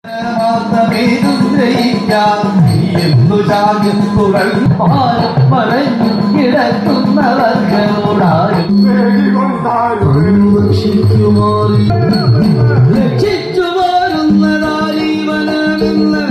മറഞ്ഞു കിടക്കുന്നവർക്കോടാരും രക്ഷിക്കുമാറി രക്ഷിച്ചു മാറുന്നതാരീവനമെന്ന്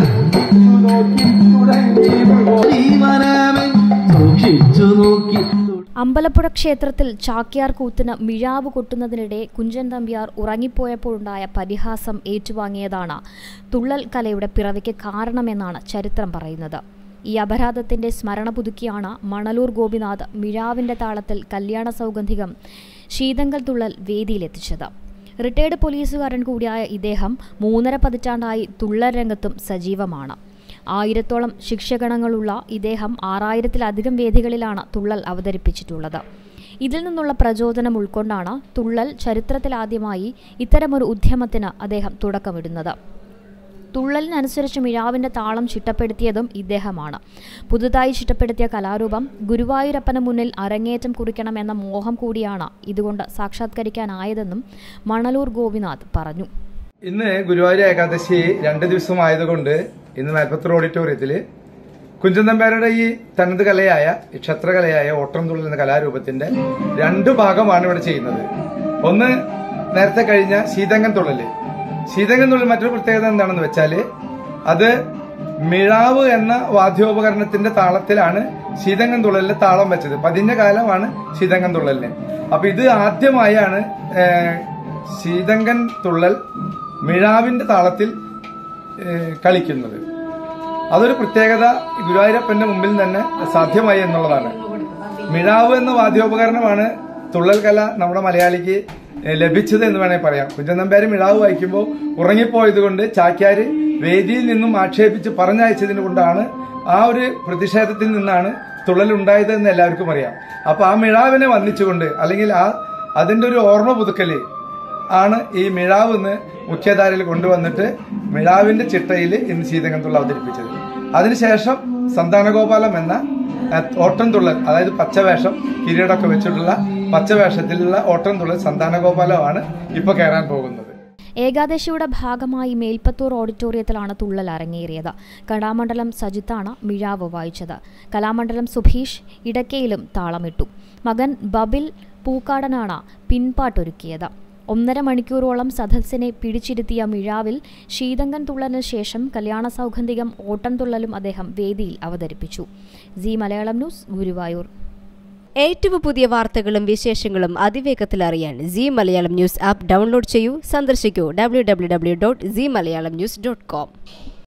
ജീവനമെന്ന് സൂക്ഷിച്ചു നോക്കി അമ്പലപ്പുഴ ക്ഷേത്രത്തിൽ ചാക്യാർ കൂത്തിന് മിഴാവ് കൊട്ടുന്നതിനിടെ കുഞ്ചൻ തമ്പ്യാർ ഉറങ്ങിപ്പോയപ്പോഴുണ്ടായ പരിഹാസം ഏറ്റുവാങ്ങിയതാണ് തുള്ളൽ കലയുടെ പിറവിക്ക് കാരണമെന്നാണ് ചരിത്രം പറയുന്നത് ഈ അപരാധത്തിന്റെ സ്മരണ പുതുക്കിയാണ് മണലൂർ ഗോപിനാഥ് മിഴാവിന്റെ താളത്തിൽ കല്യാണ സൗഗന്ധികം ശീതങ്കൽ തുള്ളൽ വേദിയിലെത്തിച്ചത് റിട്ടയർഡ് പോലീസുകാരൻ കൂടിയായ ഇദ്ദേഹം മൂന്നര പതിറ്റാണ്ടായി തുള്ളൽ രംഗത്തും സജീവമാണ് ആയിരത്തോളം ശിക്ഷഗണങ്ങളുള്ള ഇദ്ദേഹം ആറായിരത്തിലധികം വേദികളിലാണ് തുള്ളൽ അവതരിപ്പിച്ചിട്ടുള്ളത് ഇതിൽ നിന്നുള്ള പ്രചോദനം ഉൾക്കൊണ്ടാണ് തുള്ളൽ ചരിത്രത്തിലാദ്യമായി ഇത്തരമൊരു ഉദ്യമത്തിന് അദ്ദേഹം തുടക്കമിടുന്നത് തുള്ളലിനനുസരിച്ച് മിഴാവിന്റെ താളം ചിട്ടപ്പെടുത്തിയതും ഇദ്ദേഹമാണ് പുതുതായി ചിട്ടപ്പെടുത്തിയ കലാരൂപം ഗുരുവായൂരപ്പന് മുന്നിൽ അരങ്ങേറ്റം കുറിക്കണമെന്ന മോഹം കൂടിയാണ് ഇതുകൊണ്ട് സാക്ഷാത്കരിക്കാനായതെന്നും മണലൂർ ഗോപിനാഥ് പറഞ്ഞു ഇന്ന് ഗുരുവായൂർ ഏകാദശി രണ്ട് ദിവസമായതുകൊണ്ട് ഇന്ന് മേൽപ്പത്തൂർ ഓഡിറ്റോറിയത്തിൽ കുഞ്ചൻ നമ്പ്യാരുടെ ഈ തനത് കലയായ ഈ ക്ഷത്രകലയായ ഓട്ടം തുള്ളൽ എന്ന കലാരൂപത്തിന്റെ രണ്ട് ഭാഗമാണ് ഇവിടെ ചെയ്യുന്നത് ഒന്ന് നേരത്തെ കഴിഞ്ഞ ശീതങ്കൻ തുള്ളല് ശീതങ്കൻ തുള്ളൽ മറ്റൊരു പ്രത്യേകത എന്താണെന്ന് വെച്ചാല് അത് മിഴാവ് എന്ന വാദ്യോപകരണത്തിന്റെ താളത്തിലാണ് ശീതങ്കൻ തുള്ളലിന്റെ താളം വെച്ചത് പതിഞ്ഞ കാലമാണ് ശീതങ്കൻ തുള്ളലിന് അപ്പൊ ഇത് ആദ്യമായാണ് ഏഹ്, ശീതങ്കൻ തുള്ളൽ മിഴാവിന്റെ താളത്തിൽ ഏഹ്, കളിക്കുന്നത് അതൊരു പ്രത്യേകത ഗുരുവായൂരപ്പന്റെ മുമ്പിൽ തന്നെ സാധ്യമായി എന്നുള്ളതാണ് മിഴാവ് എന്ന വാദ്യോപകരണമാണ് തുള്ളൽ കല നമ്മുടെ മലയാളിക്ക് ഏഹ്, ലഭിച്ചത് എന്ന് വേണമെങ്കിൽ പറയാം കുഞ്ചൻ നമ്പ്യാര് മിഴാവ് വായിക്കുമ്പോൾ ഉറങ്ങിപ്പോയത് കൊണ്ട് ചാക്യാര് വേദിയിൽ നിന്നും ആക്ഷേപിച്ച് പറഞ്ഞയച്ചതിന് കൊണ്ടാണ് ആ ഒരു പ്രതിഷേധത്തിൽ നിന്നാണ് തുള്ളൽ ഉണ്ടായത് എന്ന് എല്ലാവർക്കും അറിയാം അപ്പൊ ആ മിഴാവിനെ വന്നിച്ചുകൊണ്ട് അല്ലെങ്കിൽ ആ അതിന്റെ ഒരു ഓർമ്മ പുതുക്കല് ആണ് ഈ മിഴാവ് ഇന്ന് മുഖ്യധാരയിൽ കൊണ്ടുവന്നിട്ട് മിഴാവിന്റെ ചിട്ടയിൽ ഇന്ന് ശീതകത്തുള്ള അവതരിപ്പിച്ചത് അതിനുശേഷം സന്താനഗോപാലം എന്ന അഹ്, ഓട്ടംതുള്ളൽ അതായത് പച്ചവേഷം കിരീടമൊക്കെ വെച്ചിട്ടുള്ള പച്ചവേഷത്തിലുള്ള ഓട്ടംതുള്ളൽ സന്താനഗോപാലമാണ് ഇപ്പൊ കയറാൻ പോകുന്നത് ഏകാദശിയുടെ ഭാഗമായി മേൽപ്പത്തൂർ ഓഡിറ്റോറിയത്തിലാണ് തുള്ളൽ അരങ്ങേറിയത് കലാമണ്ഡലം സജിത്താണ് മിഴാവ് വായിച്ചത് കലാമണ്ഡലം സുഭീഷ് ഇടക്കയിലും താളമിട്ടു മകൻ ബബിൽ പൂക്കാടനാണ് പിൻപാട്ടൊരുക്കിയത് ഒന്നര മണിക്കൂറോളം സദസ്സിനെ പിടിച്ചിരുത്തിയ മിഴാവിൽ ശീതങ്കൻ തുള്ളലിന് ശേഷം കല്യാണ സൗഗന്ധികം ഓട്ടം തുള്ളലും അദ്ദേഹം വേദിയിൽ അവതരിപ്പിച്ചു സി മലയാളം ന്യൂസ് ഗുരുവായൂർ ഏറ്റവും പുതിയ വാർത്തകളും വിശേഷങ്ങളും അതിവേഗത്തിൽ അറിയാൻ Zee Malayalam news app download ചെയ്യൂ സന്ദർശിക്കൂ W W W dot Zee Malayalam news dot com